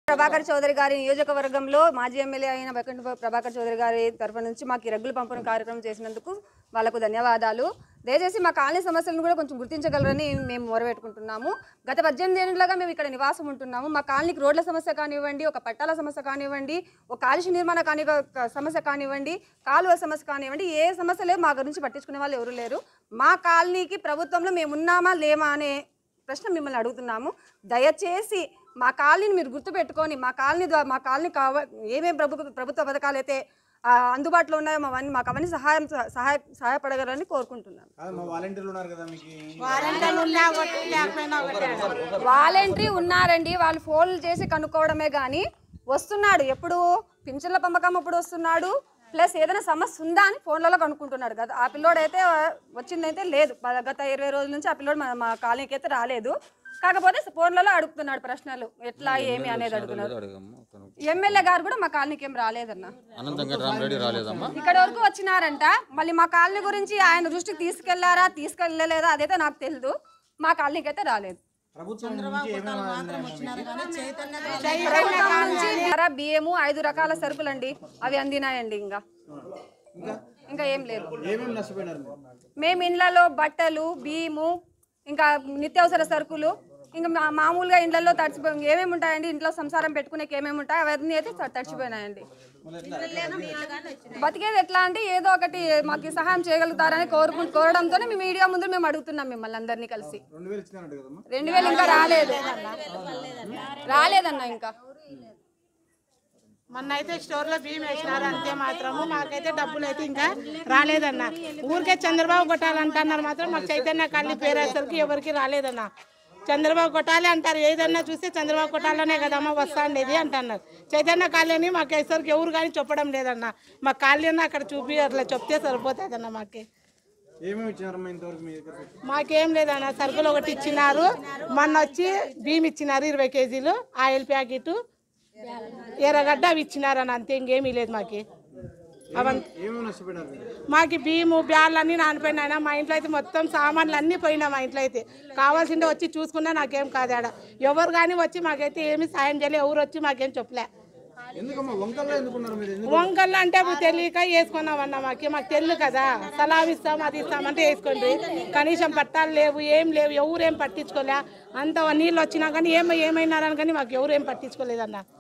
ప్రభాకర్ చౌదరి గారి నియోజకవర్గంలో మాజీ ఎమ్మెల్యే అయిన వెంకట ప్రభాకర్ చౌదరి గారి తరఫు నుంచి మాకు ఈ రగ్గుల పంపిణీ కార్యక్రమం చేసినందుకు వాళ్ళకు ధన్యవాదాలు దయచేసి మా కాలనీ సమస్యలను కూడా కొంచెం గుర్తించగలరని మేము మొరబెట్టుకుంటున్నాము గత పద్దెనిమిది ఏళ్ళుగా మేము ఇక్కడ నివాసం ఉంటున్నాము మా కాలనీకి రోడ్ల సమస్య కానివ్వండి ఒక పట్టాల సమస్య కానివ్వండి ఒక కాలుష్య నిర్మాణ కాని సమస్య కానివ్వండి కాలువ సమస్య కానివ్వండి ఏ సమస్య లేదు మా గురించి పట్టించుకునే వాళ్ళు ఎవరు లేరు మా కాలనీకి ప్రభుత్వంలో మేము ఉన్నామా లేమా అనే ప్రశ్న మిమ్మల్ని అడుగుతున్నాము దయచేసి మా కాలనీని మీరు గుర్తుపెట్టుకొని మా కాలనీ ద్వారా మా కాలనీ కావ ఏమేమి ప్రభుత్వ ప్రభుత్వ పథకాలు అయితే ఆ, అందుబాటులో ఉన్నాయో అవన్నీ మాకు అవన్నీ సహాయం సహాయ సహాయపడగలని కోరుకుంటున్నాను కాదు మా వాలంటీర్లు ఉన్నారు కదా మీకు వాలంటరీ ఉన్నారండి వాళ్ళు ఫోన్లు చేసి కనుక్కోవడమే కానీ వస్తున్నాడు ఎప్పుడు పింఛన్ల పంపకం అప్పుడు వస్తున్నాడు ప్లస్ ఏదైనా సమస్య ఉందా అని ఫోన్లలో కనుక్కుంటున్నాడు కదా ఆ పిల్లోడు అయితే వచ్చిందైతే లేదు ప- గత ఇరవై రోజుల నుంచి ఆ పిల్లోడు మా- మా కాలనీకి అయితే రాలేదు కాకపోతే ఫోన్లలో అడుగుతున్నాడు ప్రశ్నలు ఎట్లా ఏమి అనేది అడుగుతున్నారు అడగమ్మా తను ఎమ్మెల్యే గారు కూడా మా కాలనీకి ఏం రాలేదన్న అనంత వెంకటరామరెడ్డి రాలేదమ్మా ఇక్కడ వరకు వచ్చినారంట మళ్ళీ మా కాలనీ గురించి ఆయన దృష్టికి తీసుకెళ్లారా తీసుకెళ్ళలేదా అదైతే నాకు తెలియదు మా కాలనీకి అయితే రాలేదు ప్రభుత్వం నుంచి ఏమేమి ప్రభుత్వం నుంచి ధర బియ్యము ఐదు రకాల సరుకులండి అవి అందినాయండి ఇంకా ఇంకా ఏం లేదు ఏమేమి నష్టపోయినారు మీరు మేము ఇండ్లలో బట్టలు బియ్యము ఇంకా నిత్యావసర సరుకులు ఇంకా మా- మామూలుగా ఇండ్లలో తడిచిపోయి ఏమేమి ఉంటాయండి ఇంట్లో సంసారం పెట్టుకునేకి ఏమేమి ఉంటాయి అవన్నీ అయితే త- తడిచిపోయినాయండి బతికేది ఎట్లా అంటే ఏదో ఒకటి మాకు సహాయం చేయగలుగుతారని కోరుకు కోరడంతోనే మీ మీడియా ముందు మేము అడుగుతున్నాం మిమ్మల్ని అందరినీ కలిసి రెండు వేలు ఇచ్చినారంట కదమ్మా రెండు వేలు ఇంకా రాలేదు రాలేదన్న ఇంకా మొన్న అయితే స్టోర్ లో బియ్యం వేసినారు అంతే మాత్రము మాకైతే డబ్బులు అయితే ఇంకా రాలేదన్న ఊరికే చంద్రబాబు కొట్టాలంటున్నారు మాత్రం మాకు చైతన్య కాలనీ పేరేసరికి ఎవరికి రాలేదన్న చంద్రబాబు కొట్టాలి అంటారు ఏదన్నా చూస్తే చంద్రబాబు కొట్టాలనే కదమ్మా వస్తా ఉండేది అంటున్నారు చైతన్య కాలనీ మాకు వేసరికి ఎవరు కానీ చెప్పడం లేదన్న మా కాలనీ అక్కడ చూపి అట్లా చెప్తే సరిపోతుందన్న మాకి ఏమేమి ఇచ్చినారమ్మా ఇంతవరకు మీ దగ్గర మాకేం లేదన్న సరుకులు ఒకటి ఇచ్చినారు మొన్న వచ్చి బియ్యం ఇచ్చినారు ఇరవై కేజీలు ఆయిల్ ప్యాకెట్ ఎర్రగడ్డ అవి ఇచ్చినారని అంతే ఇంకేమీ లేదు మాకి అవన్ ఏమేమి నష్టపోయినారు మీరు మాకి బియ్యము బ్యాళ్ళు అన్నీ నానిపోయినాయినా మా ఇంట్లో అయితే మొత్తం సామాన్లు అన్నీ పోయినా మా ఇంట్లో అయితే కావాల్సిందే వచ్చి చూసుకున్నా నాకేం కాదు ఆడ ఎవరు కానీ వచ్చి మాకైతే ఏమీ సాయం చేయలే ఎవరు వచ్చి మాకేం చెప్పలే ఎందుకమ్మా వంకల్లో ఎందుకున్నారు మీరు ఎందుకు వంకళ్ళు అంటే అప్పుడు తెలియక వేసుకున్నామన్నా మాకు మాకు తెలియదు కదా సలాం ఇస్తాం అది ఇస్తామంటే వేసుకోండి కనీసం పట్టాలు లేవు ఏం లేవు ఎవరు ఏం పట్టించుకోలే అంత నీళ్ళు వచ్చినా కానీ ఏమో ఏమైనారని కానీ మాకు ఎవరు ఏం పట్టించుకోలేదన్న